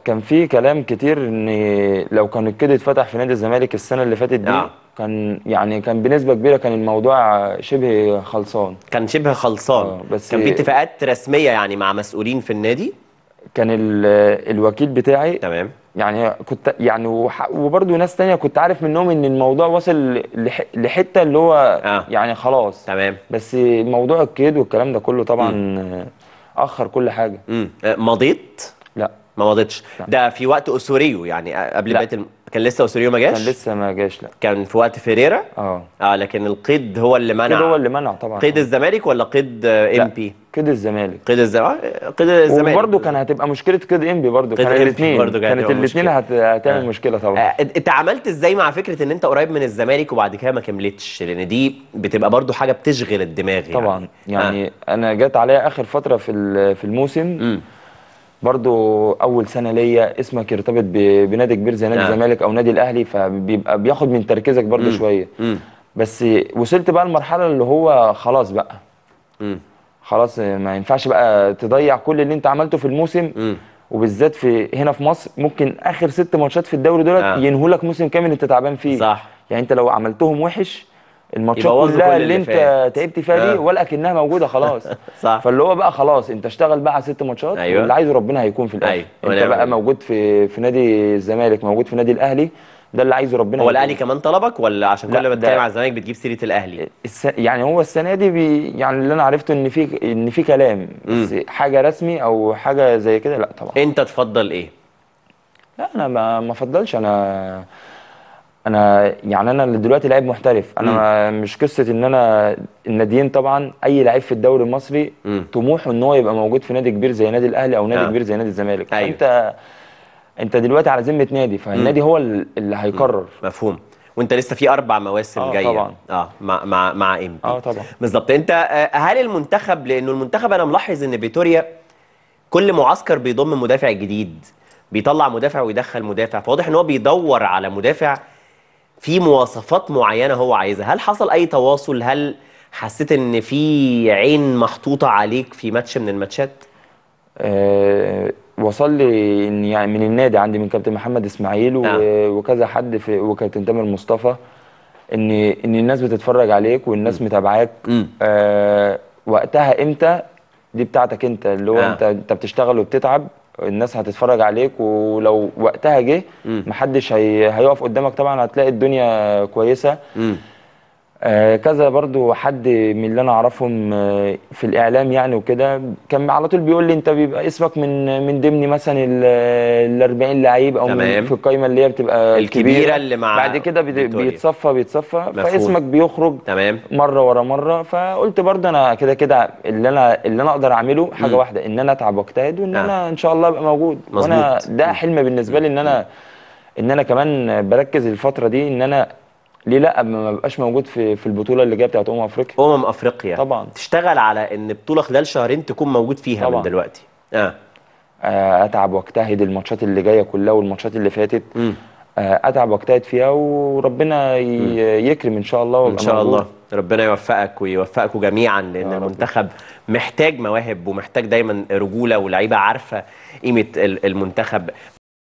كان في كلام كتير ان لو كان الكيد اتفتح في نادي الزمالك السنه اللي فاتت دي آه. كان يعني كان بنسبه كبيره كان الموضوع شبه خلصان كان شبه خلصان آه، بس- كان في اتفاقات رسميه يعني مع مسؤولين في النادي كان ال- الوكيل بتاعي تمام يعني كنت يعني وح- وبرضه ناس تانية كنت عارف منهم ان الموضوع وصل لح- لحته اللي هو آه. يعني خلاص تمام بس موضوع الكيد والكلام ده كله طبعا اخر كل حاجه امم مضيت لا ما مضيتش لا. ده في وقت اسوريو يعني قبل لا. بقيه الم... كان لسه اسوريو ما جاش كان لسه ما جاش لا كان في وقت فيريرا اه اه لكن القيد هو اللي منع كده هو اللي منع طبعا قيد الزمالك ولا قيد ام لا، بي كده الزمالك قيد الزمالك قيد الزمالك وبرضه كان هتبقى مشكله كده انبي برضه كده كان إنبي الاثنين برضه كانت كانت هتبقى الاثنين مشكلة. هت... هتعمل آه. مشكله طبعا آه، انت عملت ازاي مع فكره ان انت قريب من الزمالك وبعد كده ما كملتش لان دي بتبقى برضو حاجه بتشغل الدماغ يعني طبعا يعني انا جت عليا اخر فتره في ال- في الموسم امم برضو اول سنه ليا اسمك يرتبط ب- بنادي كبير زي نادي نعم. الزمالك او نادي الاهلي فبيبقى بياخد من تركيزك برضو شويه امم بس وصلت بقى المرحله اللي هو خلاص بقى امم خلاص ما ينفعش بقى تضيع كل اللي انت عملته في الموسم امم وبالذات في هنا في مصر ممكن اخر ست ماتشات في الدوري دولت آه. ينهوا لك موسم كامل انت تعبان فيه صح يعني انت لو عملتهم وحش الماتشات يبوظوا كلها كل اللي اللي انت فات. تعبت فيها دي آه. ولا كأنها موجوده خلاص صح فاللي هو بقى خلاص انت اشتغل بقى على ست ماتشات أيوة. واللي عايزه ربنا هيكون في الاخر أيوة. انت ونعم بقى بالله. موجود في في نادي الزمالك موجود في نادي الاهلي ده اللي عايزه ربنا هو هيكون. الاهلي كمان طلبك ولا عشان لا، كل ما ده- تتكلم على الزمالك بتجيب سيره الاهلي الس... يعني هو السنه دي بي... يعني اللي انا عرفته ان في ان في كلام بس حاجه رسمي او حاجه زي كده لا طبعا انت تفضل ايه لا انا ما ما افضلش انا انا يعني انا اللي دلوقتي لعيب محترف انا ما مش قصه ان انا الناديين طبعا اي لعيب في الدوري المصري مم. طموحه ان هو يبقى موجود في نادي كبير زي نادي الاهلي او نادي آه. كبير زي نادي الزمالك أيوة. فانت انت دلوقتي على ذمه نادي فالنادي هو ال- اللي هيقرر مفهوم وانت لسه في اربع مواسم آه، جايه طبعاً. اه مع مع مع ام اه طبعا بالظبط انت آه، هل المنتخب لانه المنتخب انا ملاحظ ان فيتوريا كل معسكر بيضم مدافع جديد بيطلع مدافع ويدخل مدافع فواضح ان هو بيدور على مدافع في مواصفات معينه هو عايزها هل حصل اي تواصل هل حسيت ان في عين محطوطه عليك في ماتش من الماتشات آه وصل لي ان يعني من النادي عندي من كابتن محمد اسماعيل و... آه. وكذا حد في وكابتن تامر مصطفى ان ان الناس بتتفرج عليك والناس متابعاك مم. آه وقتها امتى دي بتاعتك انت اللي هو آه. انت انت بتشتغل وبتتعب الناس هتتفرج عليك ولو وقتها جه مم. محدش هي... هيقف قدامك طبعا هتلاقي الدنيا كويسه امم آه كذا برضو حد من اللي انا اعرفهم آه في الاعلام يعني وكده كان على طول بيقول لي انت بيبقى اسمك من من ضمن مثلا ال 40 لعيب او تمام. من في القايمه اللي هي بتبقى الكبيرة اللي مع بعد كده بت- فيتوريا. بيتصفى بيتصفى مفهوم. فاسمك بيخرج تمام مره ورا مره فقلت برضه انا كده كده اللي انا اللي انا اقدر اعمله حاجه مم. واحده ان انا اتعب واجتهد وان آه. انا ان شاء الله ابقى موجود وانا مظبوط. ده حلم بالنسبه لي ان انا ان انا كمان بركز الفتره دي ان انا ليه لا ما بقاش موجود في في البطوله اللي جايه بتاعت امم افريقيا امم افريقيا طبعا. تشتغل على ان بطوله خلال شهرين تكون موجود فيها من طبعا. دلوقتي اه آه، اتعب واجتهد الماتشات اللي جايه كلها والماتشات اللي فاتت مم. آه، اتعب واجتهد فيها وربنا ي- يكرم ان شاء الله ان وابقى شاء موجود. الله ربنا يوفقك ويوفقكم جميعا لان يا رب. المنتخب محتاج مواهب ومحتاج دايما رجوله ولعيبه عارفه قيمه ال- المنتخب